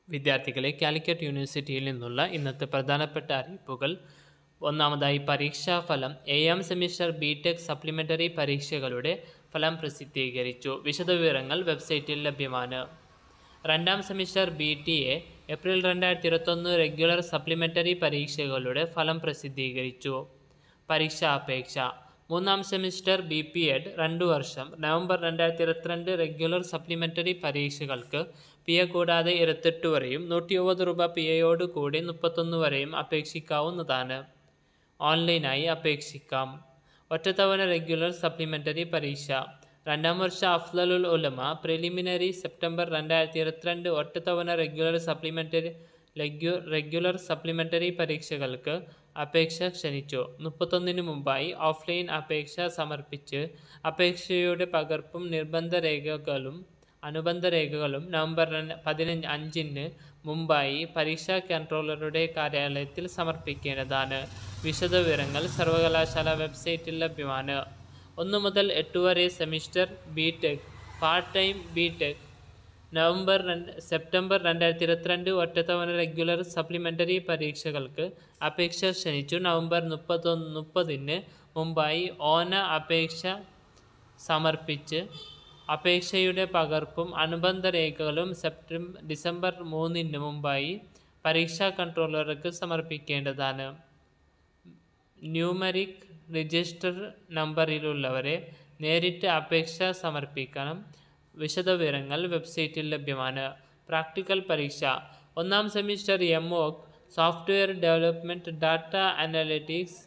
വിദ്യാർത്ഥികളെ കാലിക്കറ്റ് യൂണിവേഴ്സിറ്റിയിൽ നിന്നുള്ള ഇന്നത്തെ പ്രധാനപ്പെട്ട അറിയിപ്പുകൾ ഒന്നാമതായി പരീക്ഷാഫലം ഏഴാം സെമിസ്റ്റർ ബി ടെക് സപ്ലിമെൻ്ററി പരീക്ഷകളുടെ ഫലം പ്രസിദ്ധീകരിച്ചു വിശദവിവരങ്ങൾ വെബ്സൈറ്റിൽ ലഭ്യമാണ് രണ്ടാം semester B T A April രണ്ടായിരത്തി ഇരുപത്തൊന്ന് റെഗുലർ സപ്ലിമെൻ്ററി പരീക്ഷകളുടെ ഫലം പ്രസിദ്ധീകരിച്ചു പരീക്ഷാ അപേക്ഷ മൂന്നാം സെമിസ്റ്റർ ബി പി എഡ് രണ്ടു വർഷം നവംബർ രണ്ടായിരത്തി ഇരുപത്തിരണ്ട് റെഗുലർ സപ്ലിമെൻ്ററി പരീക്ഷകൾക്ക് പി എ കൂടാതെ ഇരുപത്തെട്ട് വരെയും നൂറ്റി ഒമ്പത് രൂപ പി എയോട് കൂടി മുപ്പത്തൊന്ന് വരെയും അപേക്ഷിക്കാവുന്നതാണ് ഓൺലൈനായി അപേക്ഷിക്കാം ഒറ്റത്തവണ റെഗുലർ സപ്ലിമെൻ്ററി പരീക്ഷ രണ്ടാം വർഷ അഫ്ലലുൽ ഉലമ പ്രിലിമിനറി സെപ്റ്റംബർ രണ്ടായിരത്തി ഇരുപത്തിരണ്ട് ഒറ്റത്തവണ റെഗുലർ സപ്ലിമെൻ്ററി ലെഗ്യു റെഗുലർ സപ്ലിമെൻ്ററി പരീക്ഷകൾക്ക് അപേക്ഷ ക്ഷണിച്ചു മുപ്പത്തൊന്നിന് മുമ്പായി ഓഫ്ലൈൻ അപേക്ഷ സമർപ്പിച്ച് അപേക്ഷയുടെ പകർപ്പും നിർബന്ധ രേഖകളും അനുബന്ധ രേഖകളും നവംബർ രണ്ട് പതിനഞ്ച് അഞ്ചിന് മുമ്പായി പരീക്ഷാ കൺട്രോളറുടെ കാര്യാലയത്തിൽ സമർപ്പിക്കേണ്ടതാണ് വിശദവിവരങ്ങൾ സർവകലാശാല വെബ്സൈറ്റിൽ ലഭ്യമാണ് ഒന്ന് മുതൽ എട്ട് വരെ semester B tech part time B tech November രണ്ട് സെപ്റ്റംബർ രണ്ടായിരത്തി ഇരുപത്തിരണ്ട് ഒറ്റത്തവണ റെഗുലർ സപ്ലിമെൻ്ററി പരീക്ഷകൾക്ക് അപേക്ഷ ക്ഷണിച്ചു നവംബർ മുപ്പത്തൊന്ന് മുപ്പതിന് മുമ്പായി ഓന അപേക്ഷ സമർപ്പിച്ച് അപേക്ഷയുടെ പകർപ്പും അനുബന്ധ രേഖകളും സെപ്റ്റംബർ ഡിസംബർ മൂന്നിന് മുമ്പായി പരീക്ഷാ കൺട്രോളർക്ക് സമർപ്പിക്കേണ്ടതാണ് ന്യൂമറിക് രജിസ്റ്റർ നമ്പറിലുള്ളവരെ നേരിട്ട് അപേക്ഷ സമർപ്പിക്കണം വിശദവിവരങ്ങൾ വെബ്സൈറ്റിൽ ലഭ്യമാണ് പ്രാക്ടിക്കൽ പരീക്ഷ ഒന്നാം സെമിസ്റ്റർ എം ഒക് software development data analytics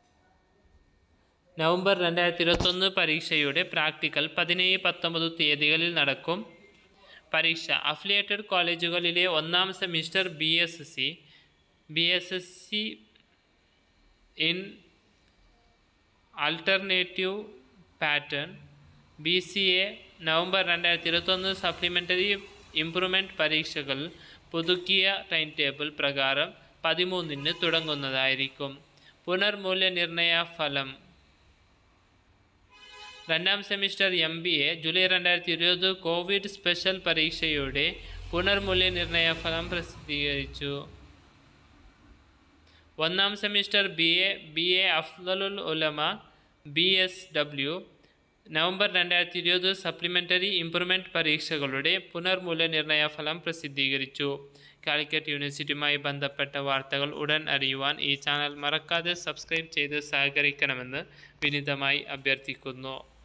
November രണ്ടായിരത്തി ഇരുപത്തൊന്ന് പരീക്ഷയുടെ പ്രാക്ടിക്കൽ പതിനേഴ് പത്തൊമ്പത് തീയതികളിൽ നടക്കും പരീക്ഷ അഫിലിയേറ്റഡ് കോളേജുകളിലെ ഒന്നാം semester B S C B S S C in alternative pattern B C A November രണ്ടായിരത്തി ഇരുപത്തൊന്ന് സപ്ലിമെൻ്ററി ഇംപ്രൂവ്മെൻറ്റ് പരീക്ഷകൾ പുതുക്കിയ ടൈം ടേബിൾ പ്രകാരം പതിമൂന്നിന് തുടങ്ങുന്നതായിരിക്കും പുനർമൂല്യനിർണയ ഫലം രണ്ടാം semester M B A July രണ്ടായിരത്തി ഇരുപത് കോവിഡ് സ്പെഷ്യൽ പരീക്ഷയുടെ പുനർമൂല്യനിർണയ ഫലം പ്രസിദ്ധീകരിച്ചു ഒന്നാം semester B A B A അഫ്ലലുൽ ഉലമ ബി എസ് ഡബ്ല്യു നവംബർ രണ്ടായിരത്തി ഇരുപത് സപ്ലിമെൻ്ററി ഇംപ്രൂവ്മെൻറ്റ് പരീക്ഷകളുടെ പുനർമൂല്യനിർണയ ഫലം പ്രസിദ്ധീകരിച്ചു കാലിക്കറ്റ് യൂണിവേഴ്സിറ്റിയുമായി ബന്ധപ്പെട്ട വാർത്തകൾ ഉടൻ അറിയുവാൻ ഈ ചാനൽ മറക്കാതെ സബ്സ്ക്രൈബ് ചെയ്ത് സഹകരിക്കണമെന്ന് വിനീതമായി അഭ്യർത്ഥിക്കുന്നു